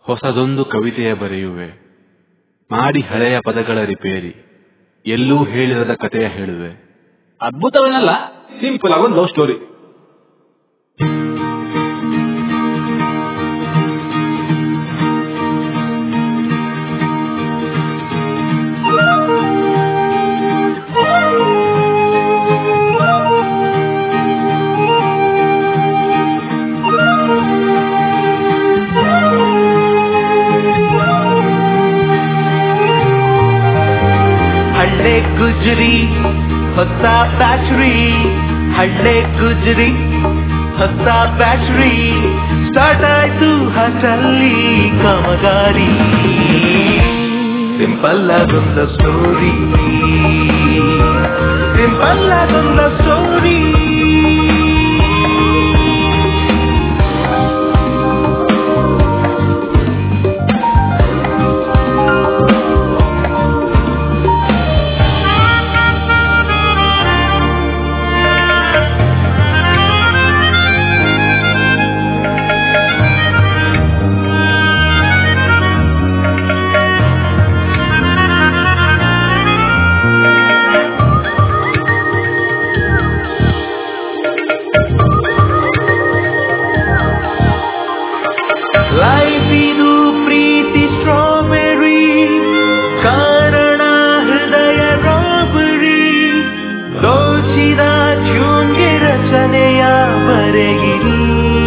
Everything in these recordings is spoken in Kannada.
ಹೊಸದೊಂದು ಕವಿತೆಯ ಬರೆಯುವೆ ಮಾಡಿ ಹಳೆಯ ಪದಗಳ ರಿಪೇರಿ ಎಲ್ಲೂ ಹೇಳಿರದ ಕಥೆಯ ಹೇಳುವೆ ಅದ್ಭುತವೇನಲ್ಲ ಸಿಂಪಲ್ ಆಗಿ ಒಂದು ಲವ್ ಸ್ಟೋರಿ ಹಳ್ಳೆ ಗುಜರಿ ಹೊಸ ಬ್ಯಾಟ್ರಿ ಹಳ್ಳೆ ಗುಜರಿ ಹೊಸ ಬ್ಯಾಟ್ರಿ ಸ್ಟಾರ್ಟ್ ಆಯ್ತು ಹಸಲ್ಲಿ ಕಾಮಗಾರಿ ಸಿಂಪಲ್ ಆಗೊಂದ ಸ್ಟೋರಿ ಸಿಂಪಲ್ ಆಗೊಂದ ಸ್ಟೋರಿ ಲೈಫ್ ಇದು ಪ್ರೀತಿ ಸ್ಟ್ರಾಬೆರಿ ಕಾರಣ ಹೃದಯ ರಾಬರಿ ದೋಚಿದ ಜೂನ್ಗೆ ರಚನೆಯ ಬರೆಯಿರಿ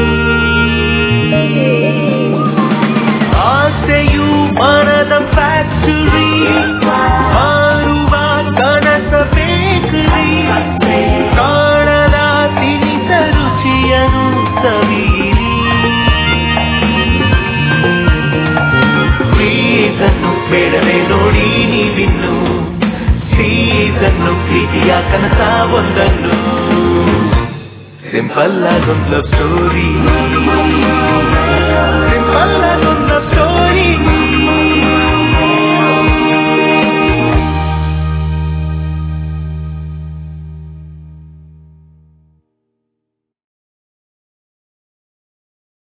ಆಸೆಯು ಮನದ ಫ್ಯಾಕ್ಟರಿ ಮಾರುವ ಕನಸ ಬೇಕರಿ ಕಾಣದ ತಿನಿಸ ರುಚಿಯನು ಸವಿಯಿರಿ ಪ್ಲೀಸನ್ನು ಬೇಡವೇ ನೋಡಿ ನೀವಿನ್ನು ಸೀಸನ್ನು ಪ್ರೀತಿಯ ಕನಸ ಒಂದನ್ನು ಸಿಂಪಲ್ ಆಗೊಂದು ಸ್ಟೋರಿ